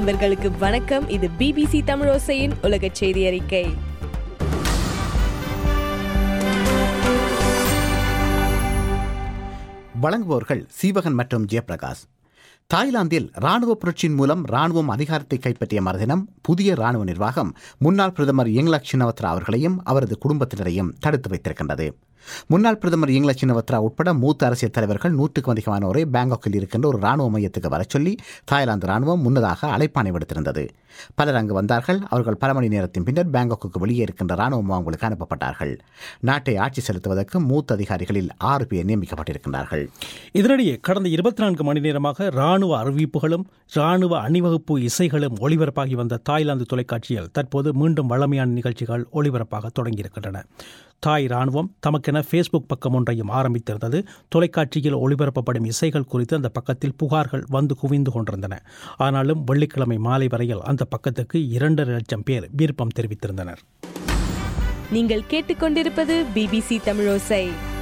அன்பர்களுக்கு வணக்கம் இது பிபிசி தமிழோசையின் உலக செய்தி அறிக்கை வழங்குபவர்கள் சீவகன் மற்றும் ஜெயபிரகாஷ் தாய்லாந்தில் ராணுவ புரட்சியின் மூலம் ராணுவம் அதிகாரத்தை கைப்பற்றிய மறுதினம் புதிய ராணுவ நிர்வாகம் முன்னாள் பிரதமர் யங்லக் சின்னவத்ரா அவர்களையும் அவரது குடும்பத்தினரையும் தடுத்து வைத்திருக்கின்றது முன்னாள் பிரதமர் யங்லக் சின்னவத்ரா உட்பட மூத்த அரசியல் தலைவர்கள் நூற்றுக்கும் அதிகமானோரை பேங்காக்கில் இருக்கின்ற ஒரு ராணுவ மையத்துக்கு வரச் சொல்லி தாய்லாந்து ராணுவம் முன்னதாக அழைப்பாணை விடுத்திருந்தது பலர் அங்கு வந்தார்கள் அவர்கள் பல மணி நேரத்தின் பின்னர் பேங்காக்குக்கு வெளியே இருக்கின்ற ராணுவ முகாம்களுக்கு அனுப்பப்பட்டார்கள் நாட்டை ஆட்சி செலுத்துவதற்கு மூத்த அதிகாரிகளில் ஆறு பேர் நியமிக்கப்பட்டிருக்கின்றார்கள் இதனிடையே கடந்த இருபத்தி நான்கு மணி நேரமாக ராணுவ அறிவிப்புகளும் ராணுவ அணிவகுப்பு இசைகளும் ஒளிபரப்பாகி வந்த தாய்லாந்து தொலைக்காட்சியில் தற்போது மீண்டும் வழமையான நிகழ்ச்சிகள் ஒளிபரப்பாக தொடங்கியிருக்கின்றன தாய் ராணுவம் தமக்கென ஃபேஸ்புக் பக்கம் ஒன்றையும் ஆரம்பித்திருந்தது தொலைக்காட்சியில் ஒளிபரப்பப்படும் இசைகள் குறித்து அந்த பக்கத்தில் புகார்கள் வந்து குவிந்து கொண்டிருந்தன ஆனாலும் வெள்ளிக்கிழமை மாலை வரையில் அந்த பக்கத்துக்கு இரண்டரை லட்சம் பேர் விருப்பம் தெரிவித்திருந்தனர் நீங்கள் கேட்டுக்கொண்டிருப்பது பிபிசி தமிழோசை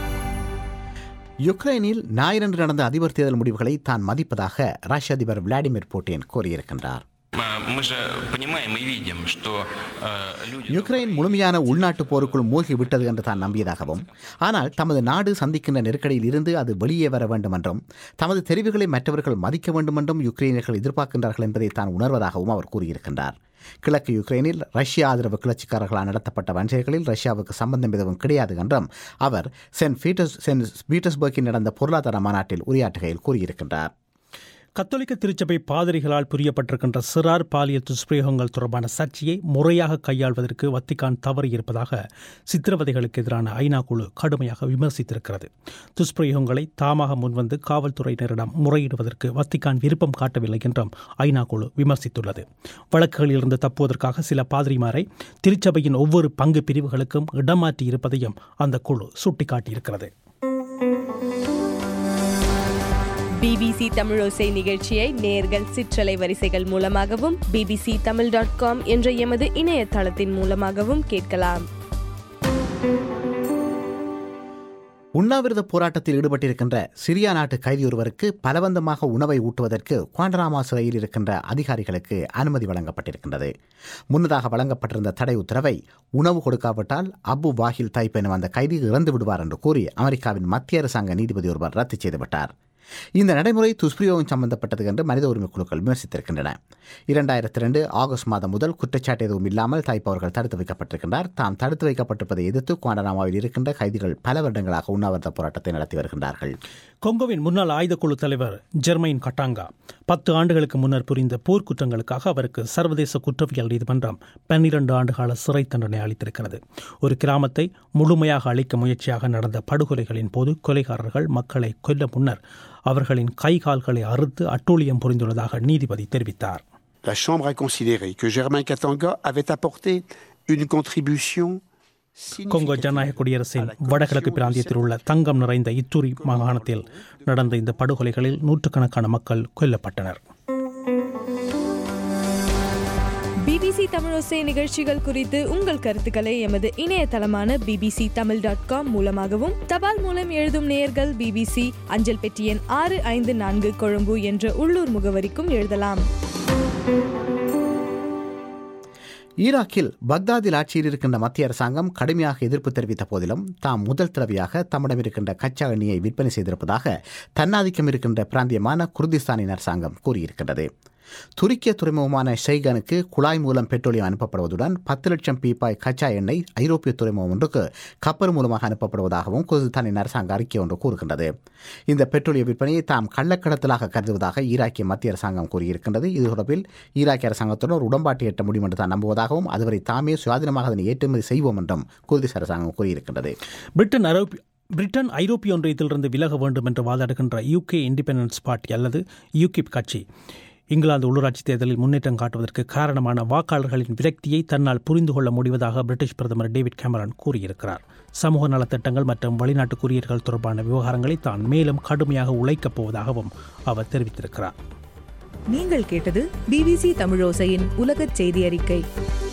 யுக்ரைனில் ஞாயிறன்று நடந்த அதிபர் தேர்தல் முடிவுகளை தான் மதிப்பதாக ரஷ்ய அதிபர் விளாடிமிர் புட்டின் கூறியிருக்கின்றார் Мы же понимаем и видим, что э, люди... யுக்ரைன் முழுமையான உள்நாட்டு போருக்குள் மூழ்கி விட்டது என்று தான் நம்பியதாகவும் ஆனால் தமது நாடு சந்திக்கின்ற நெருக்கடியில் இருந்து அது வெளியே வர வேண்டும் என்றும் தமது தெரிவுகளை மற்றவர்கள் மதிக்க வேண்டும் என்றும் யுக்ரைனியர்கள் எதிர்பார்க்கின்றார்கள் என்பதை தான் உணர்வதாகவும் அவர் கூறியிருக்கின்றார் கிழக்கு யுக்ரைனில் ரஷ்ய ஆதரவு கிளர்ச்சிக்காரர்களால் நடத்தப்பட்ட வன்செயல்களில் ரஷ்யாவுக்கு சம்பந்தம் எதுவும் கிடையாது என்றும் அவர் சென்ட் பீட்டர்ஸ் சென்ட் பீட்டர்ஸ்பர்க்கில் நடந்த பொருளாதார மாநாட்டில் உரையாற்றுகையில் கூறியிருக்கின்றார் கத்தோலிக்க திருச்சபை பாதிரிகளால் புரியப்பட்டிருக்கின்ற சிறார் பாலியல் துஷ்பிரயோகங்கள் தொடர்பான சர்ச்சையை முறையாக கையாள்வதற்கு வத்திக்கான் தவறி இருப்பதாக சித்திரவதைகளுக்கு எதிரான ஐநா குழு கடுமையாக விமர்சித்திருக்கிறது துஷ்பிரயோகங்களை தாமாக முன்வந்து காவல்துறையினரிடம் முறையிடுவதற்கு வத்திக்கான் விருப்பம் காட்டவில்லை என்றும் ஐநா குழு விமர்சித்துள்ளது வழக்குகளிலிருந்து தப்புவதற்காக சில பாதிரிமாரை திருச்சபையின் ஒவ்வொரு பங்கு பிரிவுகளுக்கும் இடமாற்றி இருப்பதையும் அந்த குழு சுட்டிக்காட்டியிருக்கிறது பிபிசி தமிழோசை நிகழ்ச்சியை நேர்கள் சிற்றலை வரிசைகள் மூலமாகவும் பிபிசி தமிழ் டாட் காம் என்ற எமது இணையதளத்தின் மூலமாகவும் கேட்கலாம் உண்ணாவிரத போராட்டத்தில் ஈடுபட்டிருக்கின்ற சிரியா நாட்டு கைதி ஒருவருக்கு பலவந்தமாக உணவை ஊட்டுவதற்கு குவாண்டராமா சிறையில் இருக்கின்ற அதிகாரிகளுக்கு அனுமதி வழங்கப்பட்டிருக்கின்றது முன்னதாக வழங்கப்பட்டிருந்த தடை உத்தரவை உணவு கொடுக்காவிட்டால் அபு வாஹில் தைப் எனும் அந்த கைதி இறந்து விடுவார் என்று கூறி அமெரிக்காவின் மத்திய அரசாங்க நீதிபதி ஒருவர் ரத்து செய்துவிட்டார் இந்த நடைமுறை துஷ்பிரயோகம் சம்பந்தப்பட்டது என்று மனித உரிமை குழுக்கள் விமர்சித்திருக்கின்றன இரண்டாயிரத்தி ரெண்டு ஆகஸ்ட் மாதம் முதல் குற்றச்சாட்டு எதுவும் இல்லாமல் தாய்ப்பு அவர்கள் தடுத்து வைக்கப்பட்டிருக்கின்றார் தாம் தடுத்து வைக்கப்பட்டிருப்பதை எதிர்த்து குவாண்டனாமாவில் இருக்கின்ற கைதிகள் பல வருடங்களாக உண்ணாவிரத போராட்டத்தை நடத்தி வருகின்றார்கள் கொங்கோவின் முன்னாள் ஆயுதக்குழு தலைவர் ஜெர்மைன் கட்டாங்கா பத்து ஆண்டுகளுக்கு முன்னர் புரிந்த போர்க்குற்றங்களுக்காக அவருக்கு சர்வதேச குற்றவியல் நீதிமன்றம் பன்னிரண்டு ஆண்டுகால சிறை தண்டனை அளித்திருக்கிறது ஒரு கிராமத்தை முழுமையாக அழிக்க முயற்சியாக நடந்த படுகொலைகளின் போது கொலைகாரர்கள் மக்களை கொல்ல முன்னர் அவர்களின் கை கால்களை அறுத்து அட்டூழியம் புரிந்துள்ளதாக நீதிபதி தெரிவித்தார் La Chambre a considéré que Germain Katanga avait apporté une contribution Congo ஜனநாயக குடியரசின் வடகிழக்கு பிராந்தியத்தில் உள்ள தங்கம் நிறைந்த இத்தூரி மாகாணத்தில் நடந்த இந்த படுகொலைகளில் நூற்றுக்கணக்கான மக்கள் கொல்லப்பட்டனர் பிபிசி தமிழோசை நிகழ்ச்சிகள் குறித்து உங்கள் கருத்துக்களை எமது இணையதளமான பிபிசி தமிழ் டாட் காம் மூலமாகவும் தபால் மூலம் எழுதும் நேயர்கள் பிபிசி அஞ்சல் பெட்டி எண் ஆறு ஐந்து நான்கு கொழும்பு என்ற உள்ளூர் முகவரிக்கும் எழுதலாம் ஈராக்கில் பக்தாதில் ஆட்சியில் இருக்கின்ற மத்திய அரசாங்கம் கடுமையாக எதிர்ப்பு தெரிவித்த போதிலும் தாம் முதல் தடவையாக தம்மிடம் இருக்கின்ற கச்சா எண்ணெயை விற்பனை செய்திருப்பதாக தன்னாதிக்கம் இருக்கின்ற பிராந்தியமான குர்திஸ்தானின் அரசாங்கம் கூறியிருக்கின்றது துருக்கிய துறைமுகமான ஷெய்கனுக்கு குழாய் மூலம் பெட்ரோலியம் அனுப்பப்படுவதுடன் பத்து லட்சம் பீப்பாய் கச்சா எண்ணெய் ஐரோப்பிய துறைமுகம் ஒன்றுக்கு கப்பல் மூலமாக அனுப்பப்படுவதாகவும் குர்திஸ்தானின் அரசாங்க அறிக்கை ஒன்று கூறுகின்றது இந்த பெட்ரோலிய விற்பனையை தாம் கள்ளக்கடத்தலாக கருதுவதாக ஈராக்கிய மத்திய அரசாங்கம் கூறியிருக்கின்றது இது தொடர்பில் ஈராக்கிய அரசாங்கத்துடன் ஒரு உடன்பாட்டை எட்ட முடியும் என்று தான் நம்புவதாகவும் அதுவரை தாமே சுயாதீனமாக அதனை ஏற்றுமதி செய்வோம் என்றும் குர்திஸ் அரசாங்கம் கூறியிருக்கின்றது பிரிட்டன் ஐரோப்பிய பிரிட்டன் ஐரோப்பிய ஒன்றியத்திலிருந்து விலக வேண்டும் என்று வாதாடுகின்ற யூகே இண்டிபெண்டன்ஸ் பார்ட்டி அல்லது யூகிப் கட்சி இங்கிலாந்து உள்ளூராட்சி தேர்தலில் முன்னேற்றம் காட்டுவதற்கு காரணமான வாக்காளர்களின் விரக்தியை தன்னால் புரிந்து கொள்ள முடிவதாக பிரிட்டிஷ் பிரதமர் டேவிட் கேமரான் கூறியிருக்கிறார் சமூக நலத்திட்டங்கள் மற்றும் வெளிநாட்டு குடியீடுகள் தொடர்பான விவகாரங்களை தான் மேலும் கடுமையாக உழைக்கப் போவதாகவும் அவர் தெரிவித்திருக்கிறார் நீங்கள் கேட்டது பிபிசி தமிழோசையின் உலகச் செய்தி அறிக்கை